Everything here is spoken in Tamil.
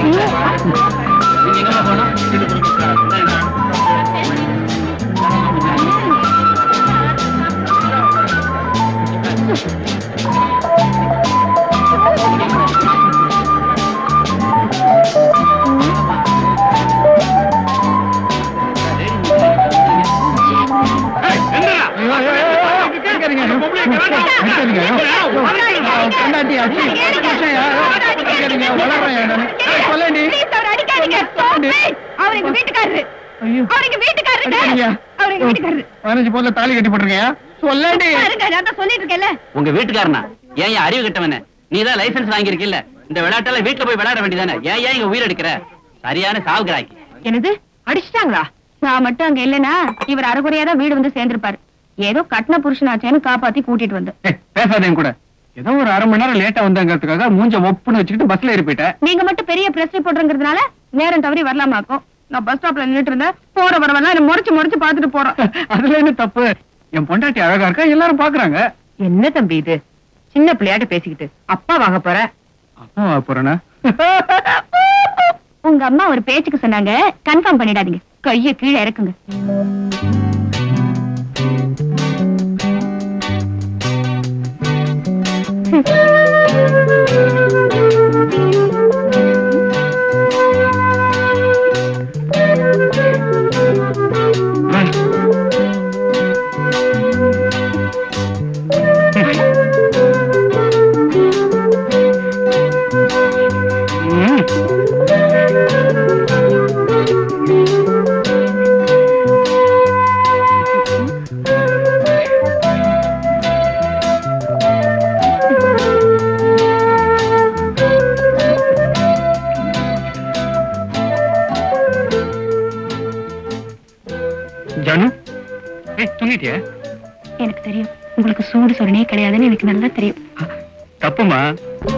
அவர் எங்க வீட்டுக்காரரு அவர் எங்க வீட்டுக்காரருங்க அவர் எங்க வீட்டுக்காரரு பதினஞ்சு போல தாலி கட்டி போட்டிருக்கேன் சொல்லடி பாருங்க நான் தான் சொல்லிட்டு இருக்கேன்ல உங்க வீட்டுக்காரனா ஏன் ஏன் அறிவு கட்டவன நீ தான் லைசென்ஸ் வாங்கியிருக்கில்ல இந்த விளையாட்டெல்லாம் வீட்டுல போய் விளையாட வேண்டியதானே ஏன் ஏன் இங்க உயிர் எடுக்கிற சரியான சாவுகிறாக்கி என்னது அடிச்சிட்டாங்களா நான் மட்டும் அங்க இல்லனா இவர் அரைகுறையா தான் வீடு வந்து சேர்ந்திருப்பாரு ஏதோ கட்டின புருஷனாச்சேன்னு காப்பாத்தி கூட்டிட்டு வந்து ஏய், பேசாதேன் கூட ஏதோ ஒரு அரை மணி நேரம் லேட்டா வந்தாங்கிறதுக்காக மூஞ்ச ஒப்புன்னு வச்சுக்கிட்டு பஸ்ல ஏறி போயிட்டேன் நீங்க மட்டும் பெரிய பிரஸ் ரிப்போர்ட்ங்கிறதுனால நேரம் தவறி வரலாமாக்கும் நான் பஸ் ஸ்டாப்ல நின்னுட்டு இருந்தேன் போற வரவெல்லாம் என்ன முறைச்சு முறைச்சு பாத்துட்டு போறோம் அதுல என்ன தப்பு என் பொண்டாட்டி அழகா இருக்கா எல்லாரும் பாக்குறாங்க என்ன தம்பி இது சின்ன பிள்ளையாட்ட பேசிக்கிட்டு அப்பா வாங்க போற அப்பா போறேனா உங்க அம்மா ஒரு பேச்சுக்கு சொன்னாங்க கன்ஃபார்ம் பண்ணிடாதீங்க கைய கீழே இறக்குங்க ஜானு ஏய் தூங்கிட்டியா எனக்கு தெரியும் உங்களுக்கு சூடு சொரணே கிடையாதுன்னு எனக்கு நல்லா தெரியும் தப்புமா